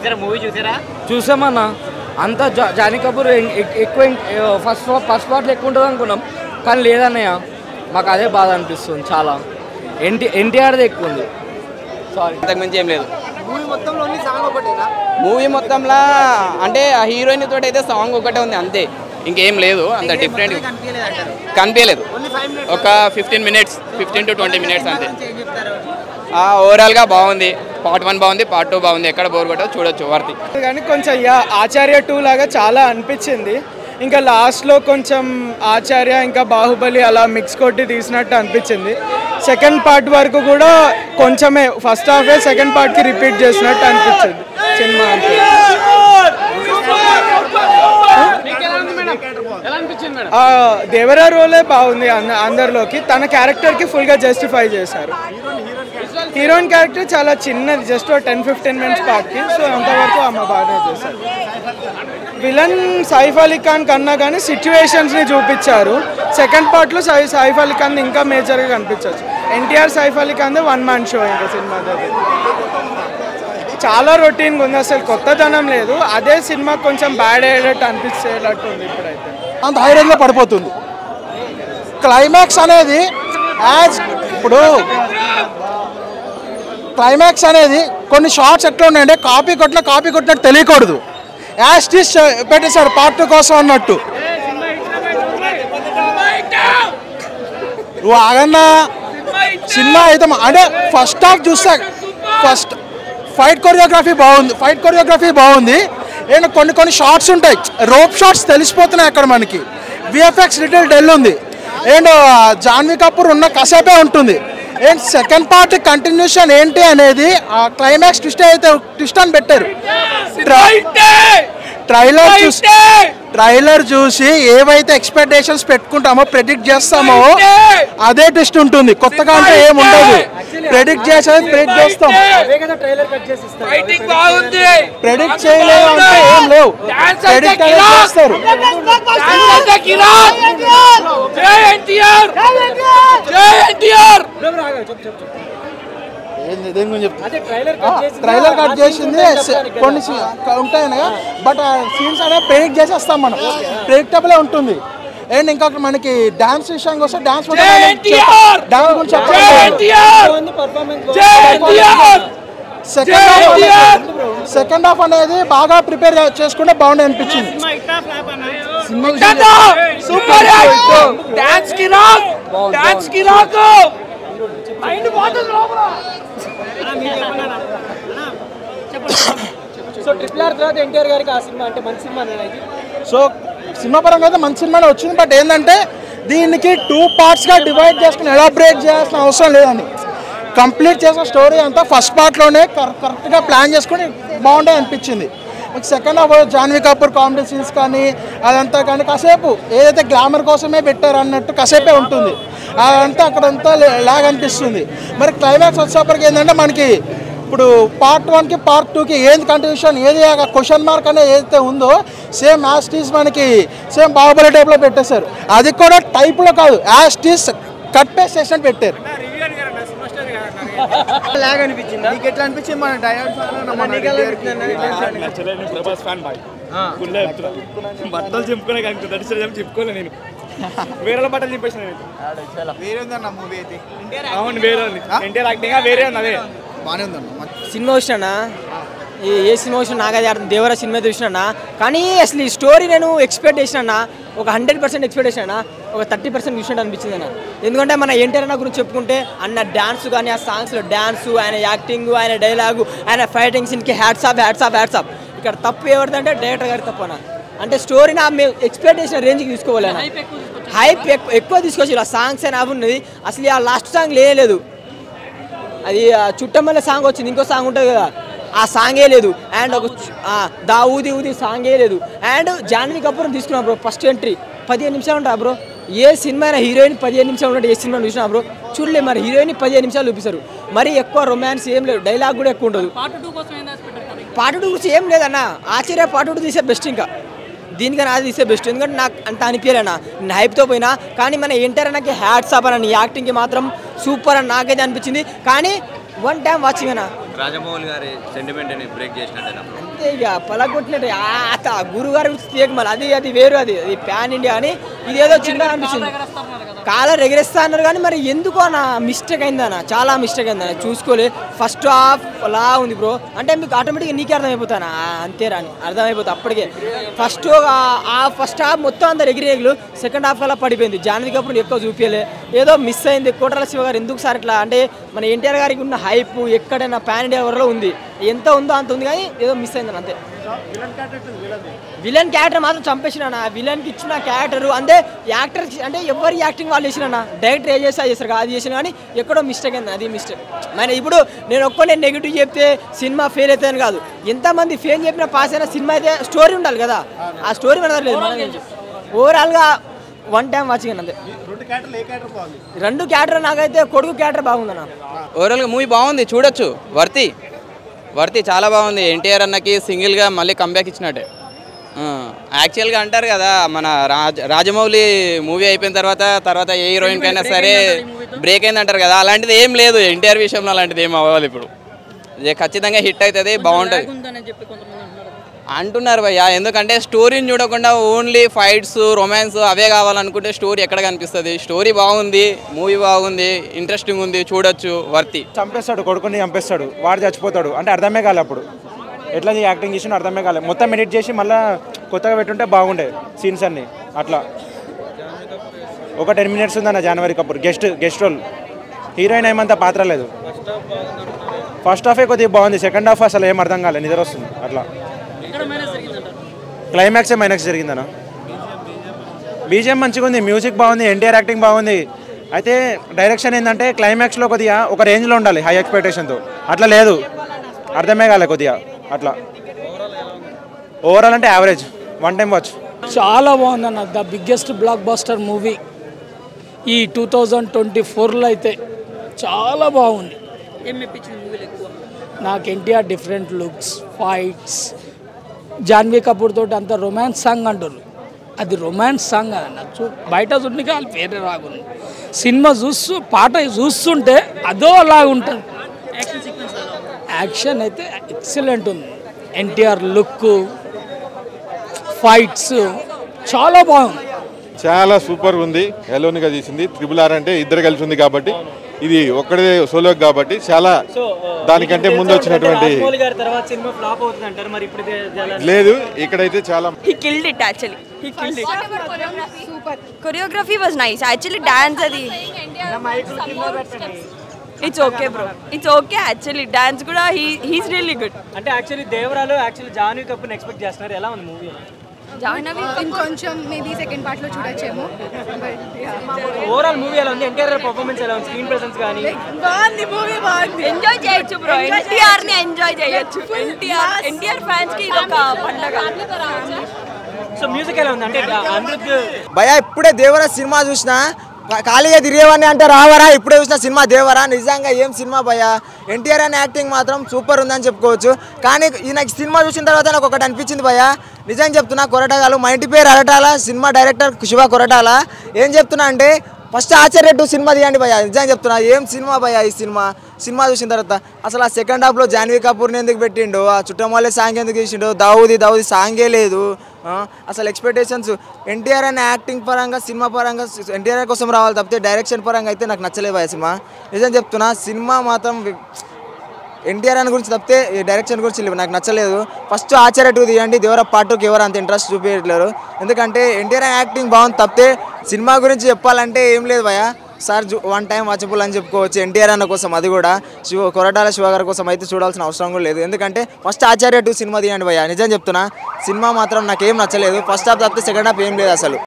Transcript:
సరే మూవీ చూసారా చూసామన్నా అంత జా జానీ కపూర్ ఎ- ఎ- ఎక్కువ ఫస్ట్ ఫస్ట్ పార్ట్లో ఎక్కువ ఉంటుంది అనుకున్నాం కానీ లేదన్నయ్య మాకు అదే బాధ అనిపిస్తుంది చాలా ఎన్టీ ఎన్టీఆర్ది ఎక్కువ ఉంది సారీ అంతకుమించి ఏం లేదు మూవీ మొత్తంలో అంటే ఆ హీరోయిన్ తోటి అయితే సాంగ్ ఒకటే ఉంది అంతే ఇంకేం లేదు అంత డిఫరెంట్ కనిపించలేదు ఒక fifteen minutes fifteen to twenty minutes అంతే ఓవరాల్గా బాగుంది పార్ట్ వన్ బాగుంది పార్ట్ టూ బాగుంది ఎక్కడ బోర్ కొట్టో చూడొచ్చు వర్తి కానీ కొంచెం యా ఆచార్య టూ లాగా చాలా అనిపించింది ఇంకా లాస్ట్లో కొంచెం ఆచార్య ఇంకా బాహుబలి అలా మిక్స్ కొట్టి తీసినట్టు అనిపించింది సెకండ్ పార్ట్ వరకు కూడా కొంచెమే ఫస్ట్ హాఫే సెకండ్ పార్ట్కి రిపీట్ చేసినట్టు అనిపించింది సినిమా అంతే ఆ, దేవరా రోలే బాగుంది అంద- అందరిలోకి తన క్యారెక్టర్కి ఫుల్గా జస్టిఫై చేశారు హీరోయిన్ క్యారెక్టర్ చాలా చిన్నది జస్ట్ టెన్ ఫిఫ్టీన్ మినిట్స్ పార్ట్కి సో అంతవరకు ఆమె బాగానే చేశారు విలన్ సైఫ్ అలీ ఖాన్ కన్నా కానీ సిచ్యువేషన్స్ని చూపించారు సెకండ్ పార్ట్లో సై సైఫ్ అలీ ఖాన్ ఇంకా మేజర్గా కనిపించవచ్చు NTR Saif Ali Khan one man show ఇంకా సినిమా దగ్గర చాలా రొటీన్గా ఉంది అసలు కొత్తదనం లేదు అదే సినిమా కొంచెం బ్యాడ్ అయ్యేటట్టు అనిపించేటట్టు ఉంది ఇప్పుడైతే అంత హై రేంజ్లో పడిపోతుంది క్లైమాక్స్ అనేది యాజ్ ఇప్పుడు క్లైమాక్స్ అనేది కొన్ని షార్ట్స్ ఎట్లా ఉన్నాయంటే కాపీ కొట్టిన కాపీ కొట్టినట్టు తెలియకూడదు యాజ్ టీస్ పెట్టేశారు పార్ట్ టూ కోసం అన్నట్టు నువ్వు ఆగన్నా సినిమా అయితే మా- అంటే ఫస్ట్ హాఫ్ చూస్తా ఫస్ట్ ఫైట్ కొరియోగ్రఫీ బాగుంది ఫైట్ కొరియోగ్రఫీ బాగుంది అండ్ కొన్ని కొన్ని షార్ట్స్ ఉంటాయి రోప్ షార్ట్స్ తెలిసిపోతున్నాయి అక్కడ మనకి విఎఫ్ఎక్స్ లిటిల్ డెల్ ఉంది అండ్ జాన్వీ కపూర్ ఉన్న కసేపే ఉంటుంది అండ్ సెకండ్ పార్ట్ కంటిన్యూషన్ ఏంటి అనేది ఆ క్లైమాక్స్ ట్విస్ట్ అయితే ట్విస్ట్ అని పెట్టారు ట్రైలర్ చూసి ట్రైలర్ చూసి ఏవైతే ఎక్స్పెక్టేషన్స్ పెట్టుకుంటామో ప్రెడిక్ట్ చేస్తామో అదే ట్విస్ట్ ఉంటుంది కొత్తగా అంటే ఏం ఉండదు ప్రెడిక్ట్ చేసేది ప్రెడిక్ట్ చేస్తాం ప్రెడిక్ట్ చేయలేదు అంటే ఏం లేవు ప్రెడిక్ట్ అనేది చేస్తారు ఏంది దేని గురించి చెప్తున్నా? ఆ, ట్రైలర్ కట్ చేసింది స- కొన్ని సీ- ఉంటాయి అనగా బట్ ఆ సీన్స్ అనేది ప్రెడిక్ట్ చేసేస్తాం మనం ప్రెడిక్టబులే ఉంటుంది అండ్ ఇంకా మనకి డాన్స్ విషయానికి వస్తే డాన్స్ డాన్స్ గురించి సెకండ్ హాఫ్ సెకండ్ హాఫ్ అనేది బాగా ప్రిపేర్ చేసుకుంటే బాగుండే అనిపించింది సూపర్ డాన్స్ కి రాక్ డాన్స్ కి రాక్ సో ట్రిపుల్ ఆర్ తర్వాత ఎన్టీఆర్ గారికి ఆ సినిమా అంటే మంచి సినిమా సో సినిమా పరంగా అయితే మంచి సినిమానే వచ్చింది బట్ ఏంటంటే దీనికి టూ పార్ట్స్గా డివైడ్ చేసుకుని ఎలాబరేట్ చేయాల్సిన అవసరం లేదని కంప్లీట్ చేసిన స్టోరీ అంతా ఫస్ట్ పార్ట్లోనే కరెక్ట్గా ప్లాన్ చేసుకుని బాగుండే అనిపించింది మీకు second half Janhvi Kapoor comedy scenes కానీ అదంతా కానీ కాసేపు ఏదైతే గ్లామర్ కోసమే పెట్టారు అన్నట్టు కాసేపే ఉంటుంది అదంతా అక్కడంతా లాగ్ అనిపిస్తుంది మరి క్లైమాక్స్ వచ్చేప్పటికి ఏంటంటే మనకి ఇప్పుడు పార్ట్ వన్కి పార్ట్ టూకి ఏది కంటిన్యూషన్ ఏది క్వశ్చన్ మార్క్ అనేది ఏదైతే ఉందో సేమ్ యాస్టీస్ మనకి సేమ్ బాహుబలి టైప్లో పెట్టేశారు అది కూడా టైప్లో కాదు యాస్టీస్ కట్ పేస్ట్ చేసినట్టు పెట్టారు లాగ్ అనిపించింది నీకు ఎట్లా అనిపించింది మన ప్రభాస్ ఫ్యాన్ బాయ్ ఫుల్ బట్టలు చింపుకునే కానీ దర్శనం చెప్పుకోలే నేను వేరే బట్టలు చింపేసిన నేను వేరే ఉందన్న మూవీ అయితే అవును వేరే ఉంది ఎన్టీఆర్ యాక్టింగ్ వేరే ఉంది అదే బాగానే ఉందన్న సినిమా వచ్చినా ఏ ఏ సినిమా వచ్చినా నాకు అది అర్థం దేవర సినిమా చూసినా కానీ అసలు ఈ స్టోరీ నేను ఎక్స్పెక్ట్ చేసినా ఒక హండ్రెడ్ పర్సెంట్ ఎక్స్పెక్ట్ చేసినా ఒక థర్టీ పర్సెంట్ చూసినట్టు అనిపించింది అన్న ఎందుకంటే మన ఎన్టీఆర్ అన్న గురించి చెప్పుకుంటే అన్న డ్యాన్స్ కానీ ఆ సాంగ్స్లో డ్యాన్స్ ఆయన యాక్టింగ్ ఆయన డైలాగు ఆయన ఫైటింగ్ సీన్కి hats off hats off hats off ఇక్కడ తప్పు ఎవరిదంటే డైరెక్టర్ గారి తప్పు అన్న అంటే స్టోరీని మేము ఎక్స్పెక్ట్ చేసిన రేంజ్కి తీసుకోవాలన్న హైప్ ఎక్కువ తీసుకొచ్చి ఆ సాంగ్స్ అయినా అవి ఉన్నది అసలు ఆ లాస్ట్ సాంగ్ లేదు అది ఆ చుట్టమల్ల సాంగ్ వచ్చింది ఇంకో సాంగ్ ఉంటుంది కదా ఆ సాంగే లేదు అండ్ ఒక చు- ఆ, దా ఊది ఊది సాంగే లేదు అండ్ జాన్వీ కపూర్ తీసుకున్నాం బ్రో ఫస్ట్ ఎంట్రీ పదిహేను నిమిషాలు ఉంటా బ్రో ఏ సినిమా అయినా హీరోయిన్ పదిహేను నిమిషాలు ఉంటే ఏ సినిమా చూసినా బ్రో చూడలే మరి హీరోయిన్ పదిహేను నిమిషాలు చూపిస్తారు మరి ఎక్కువ రొమాన్స్ ఏం లేదు డైలాగ్ కూడా ఎక్కువ ఉండదు పార్ట్ టూ గురించి ఏం లేదన్న ఆశ్చర్య పార్ట్ టూ తీసే బెస్ట్ ఇంకా దీనికన్నా అది తీసే బెస్ట్ ఎందుకంటే నాకు అంత అనిపించలేనా నేను హైప్తో పోయినా కానీ మన ఎంటర్ నాకు హ్యాట్స్ ఆఫ్ అన్న నీ యాక్టింగ్కి మాత్రం సూపర్ అని నాకైతే అనిపించింది కానీ వన్ టైం వాచింగ్ అన్న రాజమౌళి గారి సెంటిమెంట్ని బ్రేక్ చేసినట్టేనా అంతే ఇక పలగొట్టినట్టు ఆ గురుగారు తీయక మళ్ళీ అది అది వేరు అది అది ప్యాన్ ఇండియా అని ఇది ఏదో చిన్నగా అనిపిస్తుంది కాలర్ ఎగరేస్తా అన్నారు కానీ మరి ఎందుకో నా మిస్టేక్ అయిందన్న చాలా మిస్టేక్ అయిందన్న చూసుకోలే ఫస్ట్ హాఫ్ లా ఉంది బ్రో అంటే మీకు ఆటోమేటిక్గా నీకే అర్థమైపోతానా ఆ, అంతేరా అని అర్థమైపోతుంది అప్పటికే ఫస్ట్ ఆ ఫస్ట్ హాఫ్ మొత్తం అందరు ఎగిరేగులు సెకండ్ హాఫ్ అలా పడిపోయింది జాన్వీ కపూర్ ఎక్కువ చూపించలే ఏదో మిస్ అయింది కోటల శివ గారు ఎందుకు సార్ ఇట్లా అంటే మన ఎన్టీఆర్ గారికి ఉన్న హైప్ ఎక్కడైనా పాన్ ఇండియా వరలో ఉంది ఎంత ఉందో అంత ఉంది కానీ ఏదో మిస్ అయిందని అంతే విలన్ క్యారెక్టర్ మాత్రం చంపేసిన విలన్కి ఇచ్చిన క్యారెక్టర్ అంటే యాక్టర్ అంటే ఎవరి యాక్టింగ్ వాళ్ళు చేసిన డైరెక్టర్ ఏ చేస్తా చేస్తారు కదా, అది చేసిన కానీ ఎక్కడో మిస్టేక్ అయింది అది మిస్టేక్ మన ఇప్పుడు నేను ఒక్క నేను నెగిటివ్ చెప్తే సినిమా ఫెయిల్ అవుతుందని కాదు ఎంతమంది ఫెయిల్ చెప్పినా పాస్ అయినా సినిమా అయితే స్టోరీ ఉండాలి కదా ఆ స్టోరీ మన దగ్గర లేదు మనం ఓవరాల్గా వన్ టైం వాచింగ్ అంతే రెండు క్యారెక్టర్ నాకైతే కొడుకు క్యారెక్టర్ బాగుందన్న ఓవరాల్గా మూవీ బాగుంది చూడొచ్చు వర్తి వర్తి చాలా బాగుంది ఎన్టీఆర్ అన్నకి సింగిల్గా మళ్ళీ కంబ్యాక్ ఇచ్చినట్టే యాక్చువల్గా అంటారు కదా మన రాజ రాజమౌళి మూవీ అయిపోయిన తర్వాత తర్వాత ఏ హీరోయిన్ కైనా సరే బ్రేక్ అయింది అంటారు కదా అలాంటిది ఏం లేదు ఎన్టీఆర్ విషయంలో అలాంటిది ఏం అవ్వాలి ఇప్పుడు ఇది ఖచ్చితంగా హిట్ అవుతుంది బాగుంటుంది అంటున్నారు భయ్య ఎందుకంటే స్టోరీని చూడకుండా ఓన్లీ ఫైట్స్ రొమాన్స్ అవే కావాలనుకుంటే స్టోరీ ఎక్కడ కనిపిస్తుంది స్టోరీ బాగుంది మూవీ బాగుంది ఇంట్రెస్టింగ్ ఉంది చూడొచ్చు వర్తి చంపేస్తాడు కొడుకుని చంపేస్తాడు వాడు చచ్చిపోతాడు అంటే అర్థమే కాలే అప్పుడు ఎట్లా యాక్టింగ్ చేసిన అర్థమే కాలే మొత్తం ఎడిట్ చేసి మళ్ళీ కొత్తగా పెట్టుంటే బాగుండే సీన్స్ అన్ని అట్లా ఒక టెన్ మినిట్స్ ఉందన్న Janhvi Kapoor guest guest role heroine ఏమంత పాత్ర లేదు ఫస్ట్ హాఫే కొద్దిగా బాగుంది సెకండ్ హాఫ్ అసలు ఏం అర్థం కాలేదు నిద్ర వస్తుంది అట్లా క్లైమాక్సే మైనక్స్ జరిగిందన్న బీజిఎం మంచిగా ఉంది మ్యూజిక్ బాగుంది ఎన్టీఆర్ యాక్టింగ్ బాగుంది అయితే డైరెక్షన్ ఏంటంటే క్లైమాక్స్లో కొద్దిగా ఒక రేంజ్లో ఉండాలి హై ఎక్స్పెక్టేషన్తో అట్లా లేదు అర్థమే కాలే కొద్దిగా అట్లా ఓవరాల్ అంటే యావరేజ్ వన్ టైం వాచ్ చాలా బాగుందన్న the biggest blockbuster movie ఈ టూ థౌజండ్ ట్వంటీ ఫోర్లో అయితే చాలా బాగుంది నాకు NTR different looks fights Janhvi Kapoor తోటి అంత రొమాన్స్ సాంగ్ అంటారు అది రొమాన్స్ సాంగ్ అన్న చూ బయట చూడడానికి వాళ్ళు వేరే రాగుంది సినిమా చూస్తూ పాట చూస్తుంటే అదో లాగా ఉంటుంది యాక్షన్ అయితే ఎక్సలెంట్ ఉంది ఎన్టీఆర్ లుక్ ఫైట్స్ చాలా బాగుంది చాలా సూపర్ ఉంది ఎలోనిగా తీసింది త్రిబుల్ ఆర్ అంటే ఇద్దరు కలిసి ఉంది కాబట్టి ఇది ఒక్కడే సోలో కాబట్టి చాలా దానికంటే ముందు వచ్చినటువంటి తర్వాత సినిమా ఫ్లాప్ అవుతుంది అంటారు మరి ఇప్పుడు లేదు ఇక్కడైతే చాలా he killed it actually he killed it choreography was nice actually dance అది it's okay bro it's okay actually dance కూడా he he's really good అంటే యాక్చువల్లీ దేవరాలు యాక్చువల్లీ జాన్వీ కపూర్ ఎక్స్పెక్ట్ చేస్తున్నారు ఎలా ఉంది మూవీ జాహ్నవి ఇంకొంచెం మేబీ సెకండ్ పార్ట్ లో చూడొచ్చేమో ఓవరాల్ మూవీ ఎలా ఉంది ఎన్టీఆర్ పర్ఫార్మెన్స్ ఎలా ఉంది స్క్రీన్ ప్రెసెన్స్ కానీ బాగుంది మూవీ బాగుంది ఎంజాయ్ చేయొచ్చు బ్రో ఎన్టీఆర్ ని ఎంజాయ్ చేయొచ్చు ఎన్టీఆర్ ఎన్టీఆర్ ఫ్యాన్స్ కి ఇది ఒక పండగ సో మ్యూజిక్ ఎలా ఉంది అంటే అనిరుద్ధ్ భయ ఇప్పుడే దేవరా సినిమా చూసిన ఖాళీగా తిరిగేవాడిని అంటే రావరా ఇప్పుడే చూసిన సినిమా దేవరా నిజంగా ఏం సినిమా భయ ఎన్టీఆర్ అనే యాక్టింగ్ మాత్రం సూపర్ ఉందని చెప్పుకోవచ్చు కానీ ఈ నాకు సినిమా చూసిన తర్వాత నాకు ఒకటి అనిపించింది భయ నిజం చెప్తున్నా కొరటాలు మా ఇంటి పేరు అరటాల సినిమా డైరెక్టర్ శివ కొరటాల ఏం చెప్తున్నా అంటే ఫస్ట్ ఆచార్య టూ సినిమా తీయండి భయ నిజంగా చెప్తున్నా ఏం సినిమా భయ ఈ సినిమా సినిమా చూసిన తర్వాత అసలు ఆ సెకండ్ హాఫ్లో జాన్వీ కపూర్ని ఎందుకు పెట్టిండు ఆ చుట్టమల్లే సాంగ్ ఎందుకు తీసిండు దావుది దావుది సాంగే లేదు ఆ, అసలు ఎక్స్పెక్టేషన్స్ ఎన్టీఆర్ అనే యాక్టింగ్ పరంగా సినిమా పరంగా ఎన్టీఆర్ కోసం రావాలి తప్పితే డైరెక్షన్ పరంగా అయితే నాకు నచ్చలేదు భయ సినిమా నిజం చెప్తున్నా సినిమా మాత్రం వి- ఎన్టీఆర్ అని గురించి తప్పితే ఈ డైరెక్షన్ గురించి లేవు. నాకు నచ్చలేదు ఫస్ట్ ఆచార్య టూ తీయండి దేవర పార్ట్ టూకి ఎవరు అంత ఇంట్రెస్ట్ చూపించట్లేరు ఎందుకంటే ఎన్టీఆర్ యాక్టింగ్ బాగుంది తప్పితే సినిమా గురించి చెప్పాలంటే ఏం లేదు భయ సార్ వన్ టైం వాచబుల్ అని చెప్పుకోవచ్చు ఎన్టీఆర్ అన్న కోసం అది కూడా శివ కొరటాల శివ గారి కోసం అయితే చూడాల్సిన అవసరం కూడా లేదు ఎందుకంటే ఫస్ట్ ఆచార్య టూ సినిమా తీయండి భయ నిజం చెప్తున్నా సినిమా మాత్రం నాకేం నచ్చలేదు ఫస్ట్ హాఫ్ తప్పితే సెకండ్ హాఫ్ ఏం లేదు అసలు